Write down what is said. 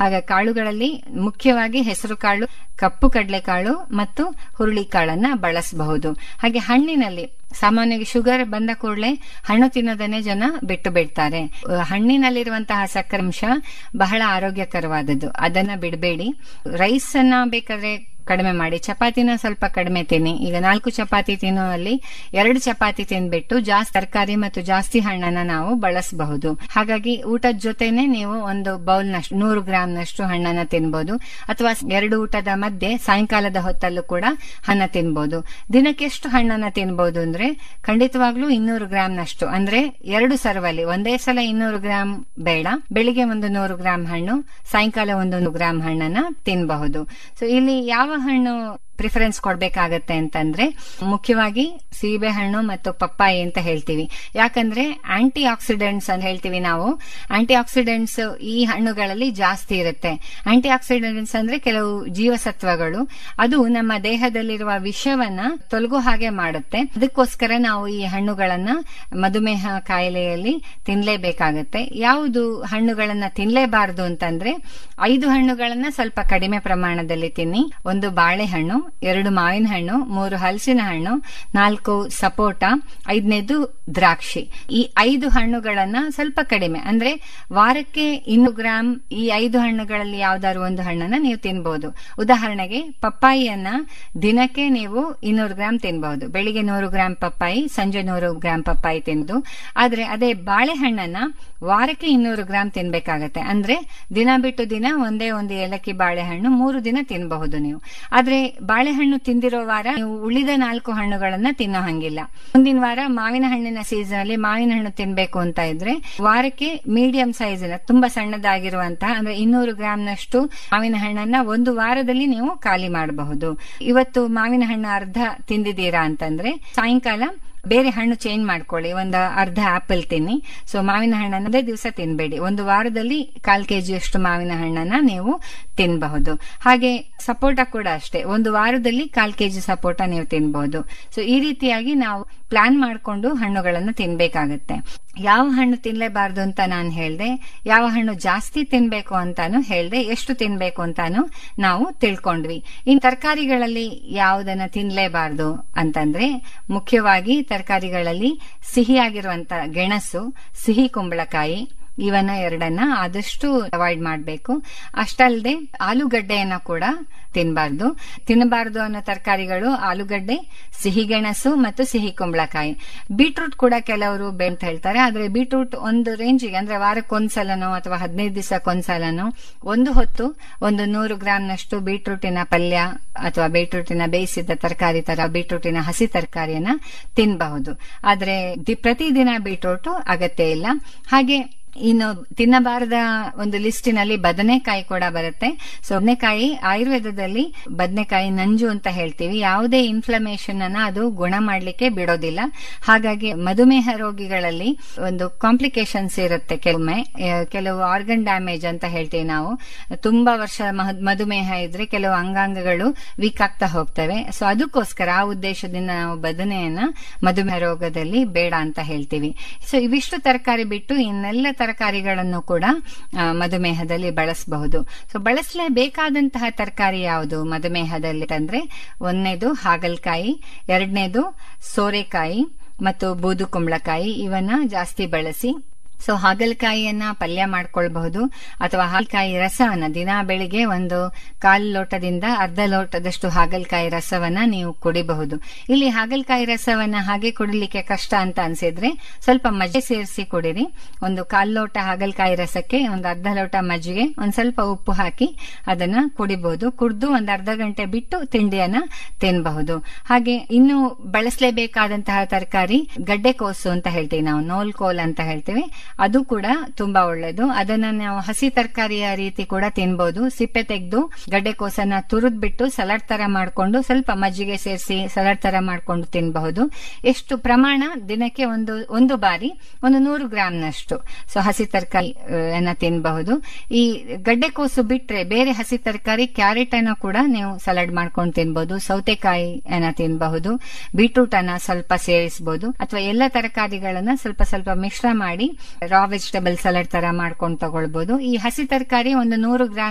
ಹಾಗೆ ಕಾಳುಗಳಲ್ಲಿ ಮುಖ್ಯವಾಗಿ ಹೆಸರು ಕಾಳು ಕಪ್ಪು ಕಡಲೆಕಾಳು ಮತ್ತು ಹುರುಳಿಕಾಳನ್ನ ಬಳಸಬಹುದು ಹಾಗೆ ಹಣ್ಣಿನಲ್ಲಿ ಸಾಮಾನ್ಯವಾಗಿ ಶುಗರ್ ಬಂದ ಕೂಡಲೇ ಹಣ್ಣು ತಿನ್ನೋದನ್ನೇ ಜನ ಬಿಟ್ಟು ಬಿಡ್ತಾರೆ ಅಹ್, ಹಣ್ಣಿನಲ್ಲಿರುವಂತಹ ಸಕ್ಕರಾಂಶ ಬಹಳ ಆರೋಗ್ಯಕರವಾದದ್ದು ಅದನ್ನ ಬಿಡಬೇಡಿ ರೈಸ್ ಅನ್ನ ಬೇಕಾದ್ರೆ ಕಡಿಮೆ ಮಾಡಿ ಚಪಾತಿನ ಸ್ವಲ್ಪ ಕಡಿಮೆ ತಿನ್ನಿ ಈಗ ನಾಲ್ಕು ಚಪಾತಿ ತಿನ್ನುವಲ್ಲಿ ಎರಡು ಚಪಾತಿ ತಿನ್ಬಿಟ್ಟು ಜಾಸ್ತಿ ತರಕಾರಿ ಮತ್ತು ಜಾಸ್ತಿ ಹಣ್ಣನ್ನ ನಾವು ಬಳಸಬಹುದು ಹಾಗಾಗಿ ಊಟದ ಜೊತೆನೆ ನೀವು ಒಂದು ಬೌಲ್ ನಷ್ಟು ನೂರು ಗ್ರಾಮ್ ನಷ್ಟು ಹಣ್ಣನ್ನ ತಿನ್ಬಹುದು ಅಥವಾ ಎರಡು ಊಟದ ಮಧ್ಯೆ ಸಾಯಂಕಾಲದ ಹೊತ್ತಲ್ಲೂ ಕೂಡ ಹಣ್ಣ ತಿನ್ಬಹುದು ದಿನಕ್ಕೆ ಎಷ್ಟು ಹಣ್ಣನ್ನ ತಿನ್ಬಹುದು ಅಂದ್ರೆ ಖಂಡಿತವಾಗ್ಲೂ ಇನ್ನೂರು ಗ್ರಾಮ್ ನಷ್ಟು ಅಂದ್ರೆ ಎರಡು ಸರ್ವಲ್ಲಿ ಒಂದೇ ಸಲ ಇನ್ನೂರು ಗ್ರಾಮ್ ಬೇಡ ಬೆಳಿಗ್ಗೆ ಒಂದು ನೂರು ಗ್ರಾಮ್ ಹಣ್ಣು ಸಾಯಂಕಾಲ ಒಂದು ನೂರು ಗ್ರಾಮ್ ಹಣ್ಣನ್ನ ತಿನ್ನಬಹುದು ಸೊ ಇಲ್ಲಿ ಯಾವ ಹಣ್ಣು ಪ್ರಿಫರೆನ್ಸ್ ಕೊಡ್ಬೇಕಾಗತ್ತೆ ಅಂತಂದ್ರೆ ಮುಖ್ಯವಾಗಿ ಸೀಬೆ ಹಣ್ಣು ಮತ್ತು ಪಪ್ಪಾಯಿ ಅಂತ ಹೇಳ್ತೀವಿ ಯಾಕಂದ್ರೆ ಆಂಟಿ ಆಕ್ಸಿಡೆಂಟ್ಸ್ ಅಂತ ಹೇಳ್ತೀವಿ ನಾವು ಆಂಟಿ ಆಕ್ಸಿಡೆಂಟ್ಸ್ ಈ ಹಣ್ಣುಗಳಲ್ಲಿ ಜಾಸ್ತಿ ಇರುತ್ತೆ ಆಂಟಿ ಆಕ್ಸಿಡೆಂಟ್ಸ್ ಅಂದ್ರೆ ಕೆಲವು ಜೀವಸತ್ವಗಳು ಅದು ನಮ್ಮ ದೇಹದಲ್ಲಿರುವ ವಿಷವನ್ನ ತೊಲಗು ಹಾಗೆ ಮಾಡುತ್ತೆ ಅದಕ್ಕೋಸ್ಕರ ನಾವು ಈ ಹಣ್ಣುಗಳನ್ನ ಮಧುಮೇಹ ಕಾಯಿಲೆಯಲ್ಲಿ ತಿನ್ಲೇಬೇಕಾಗತ್ತೆ ಯಾವುದು ಹಣ್ಣುಗಳನ್ನ ತಿನ್ಲೇಬಾರದು ಅಂತಂದ್ರೆ ಐದು ಹಣ್ಣುಗಳನ್ನ ಸ್ವಲ್ಪ ಕಡಿಮೆ ಪ್ರಮಾಣದಲ್ಲಿ ತಿನ್ನಿ ಒಂದು ಬಾಳೆಹಣ್ಣು ಎರಡು ಮಾವಿನ ಹಣ್ಣು ಮೂರು ಹಲಸಿನ ಹಣ್ಣು ನಾಲ್ಕು ಸಪೋಟ ಐದನೇದು ದ್ರಾಕ್ಷಿ ಈ ಐದು ಹಣ್ಣುಗಳನ್ನ ಸ್ವಲ್ಪ ಕಡಿಮೆ ಅಂದ್ರೆ ವಾರಕ್ಕೆ ಇನ್ನೂರು ಗ್ರಾಮ್ ಈ ಐದು ಹಣ್ಣುಗಳಲ್ಲಿ ಯಾವ್ದಾದ್ರು ಒಂದು ಹಣ್ಣನ್ನ ನೀವು ತಿನ್ಬಹುದು ಉದಾಹರಣೆಗೆ ಪಪ್ಪಾಯಿಯನ್ನ ದಿನಕ್ಕೆ ನೀವು ಇನ್ನೂರು ಗ್ರಾಮ್ ತಿನ್ಬಹುದು ಬೆಳಿಗ್ಗೆ ನೂರು ಗ್ರಾಮ್ ಪಪ್ಪಾಯಿ ಸಂಜೆ ನೂರು ಗ್ರಾಮ್ ಪಪ್ಪಾಯಿ ತಿಂದು ಆದ್ರೆ ಅದೇ ಬಾಳೆಹಣ್ಣನ್ನ ವಾರಕ್ಕೆ ಇನ್ನೂರು ಗ್ರಾಮ್ ತಿನ್ಬೇಕಾಗತ್ತೆ ಅಂದ್ರೆ ದಿನ ಬಿಟ್ಟು ದಿನ ಒಂದೇ ಒಂದು ಏಲಕ್ಕಿ ಬಾಳೆಹಣ್ಣು ಮೂರು ದಿನ ತಿನ್ನಬಹುದು ನೀವು ಆದ್ರೆ ಬಾಳೆಹಣ್ಣು ತಿಂದಿರೋ ವಾರ ನೀವು ಉಳಿದ ನಾಲ್ಕು ಹಣ್ಣುಗಳನ್ನ ತಿನ್ನೋ ಹಂಗಿಲ್ಲ ಮುಂದಿನ ವಾರ ಮಾವಿನ ಹಣ್ಣಿನ ಸೀಸನ್ ಅಲ್ಲಿ ಮಾವಿನ ಹಣ್ಣು ತಿನ್ಬೇಕು ಅಂತ ಇದ್ರೆ ವಾರಕ್ಕೆ ಮೀಡಿಯಂ ಸೈಜಿನ ತುಂಬಾ ಸಣ್ಣದಾಗಿರುವಂತಹ ಅಂದ್ರೆ ಇನ್ನೂರು ಗ್ರಾಂನಷ್ಟು ಮಾವಿನ ಹಣ್ಣನ್ನ ಒಂದು ವಾರದಲ್ಲಿ ನೀವು ಖಾಲಿ ಮಾಡಬಹುದು ಇವತ್ತು ಮಾವಿನ ಹಣ್ಣು ಅರ್ಧ ತಿಂದಿದ್ದೀರಾ ಅಂತಂದ್ರೆ ಸಾಯಂಕಾಲ ಬೇರೆ ಹಣ್ಣು ಚೇಂಜ್ ಮಾಡ್ಕೊಳ್ಳಿ ಒಂದು ಅರ್ಧ ಆಪಲ್ ತಿನ್ನಿ ಸೊ ಮಾವಿನ ಹಣ್ಣನ್ನ ಅದೇ ದಿವಸ ತಿನ್ಬೇಡಿ ಒಂದು ವಾರದಲ್ಲಿ ಕಾಲ್ ಕೆಜಿಯಷ್ಟು ಮಾವಿನ ಹಣ್ಣನ್ನ ನೀವು ತಿನ್ನಬಹುದು ಹಾಗೆ ಸಪೋಟ ಕೂಡ ಅಷ್ಟೇ ಒಂದು ವಾರದಲ್ಲಿ ಕಾಲ್ ಕೆಜಿ ಸಪೋಟ ನೀವು ತಿನ್ಬಹುದು ಸೊ ಈ ರೀತಿಯಾಗಿ ನಾವು ಪ್ಲಾನ್ ಮಾಡಿಕೊಂಡು ಹಣ್ಣುಗಳನ್ನು ತಿನ್ಬೇಕಾಗತ್ತೆ ಯಾವ ಹಣ್ಣು ತಿನ್ಲೇಬಾರ್ದು ಅಂತ ನಾನು ಹೇಳ್ದೆ ಯಾವ ಹಣ್ಣು ಜಾಸ್ತಿ ತಿನ್ಬೇಕು ಅಂತಾನು ಹೇಳ್ದೆ ಎಷ್ಟು ತಿನ್ಬೇಕು ಅಂತಾನು ನಾವು ತಿಳ್ಕೊಂಡ್ವಿ ಇನ್ ತರಕಾರಿಗಳಲ್ಲಿ ಯಾವುದನ್ನ ತಿನ್ಲೇಬಾರ್ದು ಅಂತಂದ್ರೆ ಮುಖ್ಯವಾಗಿ ತರಕಾರಿಗಳಲ್ಲಿ ಸಿಹಿಯಾಗಿರುವಂತ ಗೆಣಸು ಸಿಹಿ ಕುಂಬಳಕಾಯಿ ಇವನ್ನ ಎರಡನ್ನ ಆದಷ್ಟು ಅವಾಯ್ಡ್ ಮಾಡಬೇಕು ಅಷ್ಟಲ್ಲದೆ ಆಲೂಗಡ್ಡೆಯನ್ನ ಕೂಡ ತಿನ್ನಬಾರ್ದು ತಿನ್ನಬಾರ್ದು ಅನ್ನೋ ತರಕಾರಿಗಳು ಆಲೂಗಡ್ಡೆ ಸಿಹಿಗೆಣಸು ಮತ್ತು ಸಿಹಿ ಕುಂಬಳಕಾಯಿ ಬೀಟ್ರೂಟ್ ಕೂಡ ಕೆಲವರು ಬೇ ಅಂತ ಹೇಳ್ತಾರೆ ಆದ್ರೆ ಬೀಟ್ರೂಟ್ ಒಂದು ರೇಂಜಿಗೆ ಅಂದ್ರೆ ವಾರಕ್ಕೊಂದ್ಸಲನೋ ಅಥವಾ ಹದಿನೈದು ದಿವಸಕ್ಕೊಂದ್ಸಲನೋ ಒಂದು ಹೊತ್ತು ಒಂದು ನೂರು ಗ್ರಾಂನಷ್ಟು ಬೀಟ್ರೂಟಿನ ಪಲ್ಯ ಅಥವಾ ಬೀಟ್ರೂಟಿನ ಬೇಯಿಸಿದ ತರಕಾರಿ ತರ ಬೀಟ್ರೂಟಿನ ಹಸಿ ತರಕಾರಿಯನ್ನ ತಿನ್ನಬಹುದು ಆದ್ರೆ ದಿ- ಪ್ರತಿದಿನ ಬೀಟ್ರೂಟ್ ಅಗತ್ಯ ಇಲ್ಲ ಹಾಗೆ ಇನ್ನು ತಿನ್ನಬಾರದ ಒಂದು ಲಿಸ್ಟಿನಲ್ಲಿ ಬದನೆಕಾಯಿ ಕೂಡ ಬರುತ್ತೆ ಸೊ ಬದನೆಕಾಯಿ ಆಯುರ್ವೇದದಲ್ಲಿ ಬದನೆಕಾಯಿ ನಂಜು ಅಂತ ಹೇಳ್ತೀವಿ ಯಾವುದೇ ಇನ್ಫ್ಲಮೇಷನ್ ಅನ್ನ ಅದು ಗುಣ ಮಾಡ್ಲಿಕ್ಕೆ ಬಿಡೋದಿಲ್ಲ ಹಾಗಾಗಿ ಮಧುಮೇಹ ರೋಗಿಗಳಲ್ಲಿ ಒಂದು ಕಾಂಪ್ಲಿಕೇಶನ್ಸ್ ಇರುತ್ತೆ ಕೆಲವೊಮ್ಮೆ ಆ, ಕೆಲವು ಆರ್ಗನ್ ಡ್ಯಾಮೇಜ್ ಅಂತ ಹೇಳ್ತೀವಿ ನಾವು ತುಂಬಾ ವರ್ಷ ಮಹ- ಮಧುಮೇಹ ಇದ್ರೆ ಕೆಲವು ಅಂಗಾಂಗಗಳು ವೀಕ್ ಆಗ್ತಾ ಹೋಗ್ತವೆ ಸೊ ಅದಕ್ಕೋಸ್ಕರ ಆ ಉದ್ದೇಶದಿಂದ ನಾವು ಬದನೆಯನ್ನ ಮಧುಮೇಹ ರೋಗದಲ್ಲಿ ಬೇಡ ಅಂತ ಹೇಳ್ತೀವಿ ಸೊ ಇವಿಷ್ಟು ತರಕಾರಿ ಬಿಟ್ಟು ಇನ್ನೆಲ್ಲ ತರಕಾರಿಗಳನ್ನು ಕೂಡ ಆ, ಮಧುಮೇಹದಲ್ಲಿ ಬಳಸಬಹುದು ಸೊ ಬಳಸಲೇಬೇಕಾದಂತಹ ತರಕಾರಿ ಯಾವುದು ಮಧುಮೇಹದಲ್ಲಿ ಅಂದ್ರೆ ಒಂದನೇದು ಹಾಗಲಕಾಯಿ ಎರಡನೇದು ಸೋರೆಕಾಯಿ ಮತ್ತು ಬೂದು ಕುಂಬಳಕಾಯಿ ಇವನ್ನ ಜಾಸ್ತಿ ಬಳಸಿ ಸೊ ಹಾಗಲಕಾಯಿಯನ್ನ ಪಲ್ಯ ಮಾಡ್ಕೊಳ್ಬಹುದು ಅಥವಾ ಹಾಗಲಕಾಯಿ ರಸವನ್ನ ದಿನಾ ಬೆಳಿಗ್ಗೆ ಒಂದು ಕಾಲು ಲೋಟದಿಂದ ಅರ್ಧ ಲೋಟದಷ್ಟು ಹಾಗಲಕಾಯಿ ರಸವನ್ನ ನೀವು ಕುಡಿಬಹುದು ಇಲ್ಲಿ ಹಾಗಲಕಾಯಿ ರಸವನ್ನ ಹಾಗೆ ಕುಡಿಲಿಕ್ಕೆ ಕಷ್ಟ ಅಂತ ಅನ್ಸಿದ್ರೆ ಸ್ವಲ್ಪ ಮಜ್ಜಿಗೆ ಸೇರಿಸಿ ಕುಡಿರಿ ಒಂದು ಕಾಲು ಲೋಟ ಹಾಗಲಕಾಯಿ ರಸಕ್ಕೆ ಒಂದು ಅರ್ಧ ಲೋಟ ಮಜ್ಜಿಗೆ ಒಂದ್ ಸ್ವಲ್ಪ ಉಪ್ಪು ಹಾಕಿ ಅದನ್ನ ಕುಡಿಬಹುದು ಕುಡಿದು ಒಂದ್ ಅರ್ಧ ಗಂಟೆ ಬಿಟ್ಟು ತಿಂಡಿಯನ್ನ ತಿನ್ನಬಹುದು ಹಾಗೆ ಇನ್ನು ಬಳಸಲೇಬೇಕಾದಂತಹ ತರಕಾರಿ ಗಡ್ಡೆಕೋಸು ಅಂತ ಹೇಳ್ತೀವಿ ನಾವು ನೋಲ್ ಕೋಲ್ ಅಂತ ಹೇಳ್ತೀವಿ ಅದು ಕೂಡ ತುಂಬಾ ಒಳ್ಳೇದು ಅದನ್ನ ನಾವು ಹಸಿ ತರಕಾರಿಯ ರೀತಿ ಕೂಡ ತಿನ್ಬಹುದು ಸಿಪ್ಪೆ ತೆಗೆದು ಗಡ್ಡೆಕೋಸನ್ನ ತುರಿದ್ ಬಿಟ್ಟು ಸಲಾಡ್ ತರ ಮಾಡ್ಕೊಂಡು ಸ್ವಲ್ಪ ಮಜ್ಜಿಗೆ ಸೇರಿಸಿ ಸಲಾಡ್ ತರ ಮಾಡ್ಕೊಂಡು ತಿನ್ನಬಹುದು ಎಷ್ಟು ಪ್ರಮಾಣ ದಿನಕ್ಕೆ ಒಂದು ಒಂದು ಬಾರಿ ಒಂದು ನೂರು ಗ್ರಾಂನಷ್ಟು ಸೊ ಹಸಿ ತರಕಾರಿ ಅನ್ನ ತಿನ್ನಬಹುದು ಈ ಗಡ್ಡೆಕೋಸು ಬಿಟ್ರೆ ಬೇರೆ ಹಸಿ ತರಕಾರಿ ಕ್ಯಾರೆಟ್ ಅನ್ನ ಕೂಡ ನೀವು ಸಲಾಡ್ ಮಾಡ್ಕೊಂಡು ತಿನ್ಬಹುದು ಸೌತೆಕಾಯಿ ಅನ್ನ ತಿನ್ನಬಹುದು ಬೀಟ್ರೂಟ್ ಅನ್ನ ಸ್ವಲ್ಪ ಸೇರಿಸಬಹುದು ಅಥವಾ ಎಲ್ಲ ತರಕಾರಿಗಳನ್ನ ಸ್ವಲ್ಪ ಸ್ವಲ್ಪ ಮಿಶ್ರ ಮಾಡಿ ರಾ ವೆಜಿಟೇಬಲ್ ಸಲಾಡ್ ತರ ಮಾಡ್ಕೊಂಡು ತಗೊಳ್ಬಹುದು ಈ ಹಸಿ ತರಕಾರಿ ಒಂದು ನೂರು ಗ್ರಾಂ